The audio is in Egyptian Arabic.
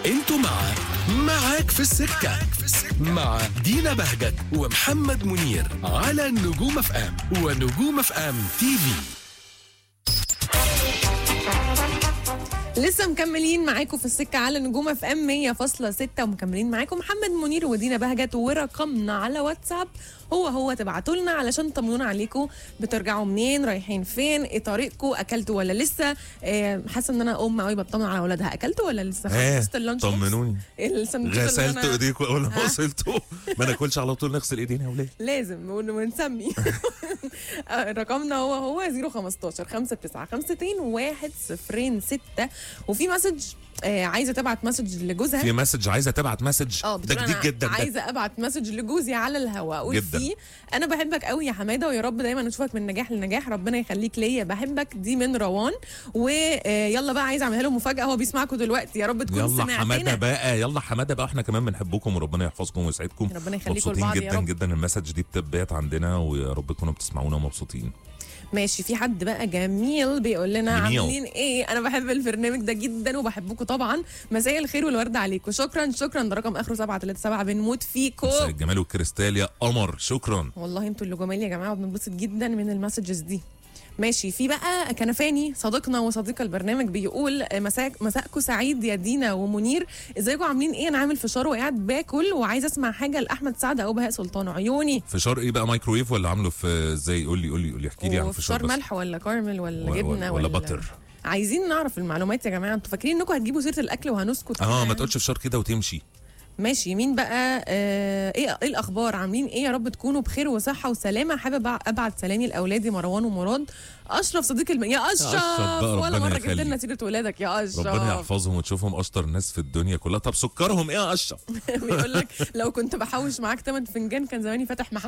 انتوا مع معاك في السكة مع دينا بهجت ومحمد منير على نجوم اف ام ونجوم اف ام تي في لسه مكملين معاكم في السكة على نجوم اف ام 100.6 ومكملين معاكم محمد منير ودينا بهجت ورقمنا على واتساب هو هو تبعتوا لنا علشان تطمنونا عليكم بترجعوا منين رايحين فين ايه طريقكم اكلتوا ولا لسه آه، حاسه ان انا ام قوي بطمن على اولادها اكلتوا ولا لسه ايه خلصت اللانش بوكس؟ طمنوني السندوتش اللي غسلتوا أنا- ايديكم اول ما وصلتوا ما ناكلش على طول نغسل ايدينا يا ولاد لازم ون- ونسمي آه، رقمنا هو هو 015 59 52 106 وفي مسج آه، عايزه تبعت مسج لجوزها في مسج عايزه تبعت مسج اه ده بتقول جديد أنا جدا ده عايزه ابعت مسج لجوزي على الهواء اقول جداً. فيه انا بحبك قوي يا حماده ويا رب دايما اشوفك من نجاح لنجاح ربنا يخليك ليا بحبك دي من روان ويلا بقى عايزه اعملها له مفاجاه هو بيسمعكم دلوقتي يا رب تكون يلا سمعتنا حماده بقى يلا حماده بقى احنا كمان بنحبكم وربنا يحفظكم ويسعدكم ربنا يخليكم مبسوطين لبعض يا جدا رب. جدا المسج دي بتبات عندنا ويا رب تكونوا بتسمعونا ومبسوطين ماشي في حد بقى جميل بيقول لنا جميل. عاملين ايه انا بحب البرنامج ده جدا وبحبكم طبعا مساء الخير والورد عليكم شكرا شكرا ده رقم اخره 737 بنموت مساء فيكم الجمال والكريستال يا قمر شكرا والله انتوا اللي جمال يا جماعه وبننبسط جدا من المسجز دي ماشي في بقى كنفاني صديقنا وصديق البرنامج بيقول مساء مساءكم سعيد يا دينا ومنير ازيكم عاملين ايه انا عامل فشار وقاعد باكل وعايزه اسمع حاجه لاحمد سعد او بهاء سلطان عيوني فشار ايه بقى مايكرويف ولا عامله في ازاي قول لي قول لي قول لي احكي لي عن فشار وفشار بس ملح ولا كارمل ولا و- جبنه ولا باتر. عايزين نعرف المعلومات يا جماعه انتوا فاكرين انكم هتجيبوا سيره الاكل وهنسكت اه ما تقولش فشار كده وتمشي ماشي مين بقى آه ايه ايه الاخبار عاملين ايه يا رب تكونوا بخير وصحه وسلامه حابب ابعت سلامي لاولادي مروان ومراد اشرف صديق الم... يا اشرف أشرف بقى، ولا ربنا مره جبت يخليك. لنا سيره ولادك يا اشرف ربنا يحفظهم وتشوفهم اشطر ناس في الدنيا كلها طب سكرهم ايه يا اشرف بيقول لك لو كنت بحوش معاك 8 فنجان كان زماني فاتح محل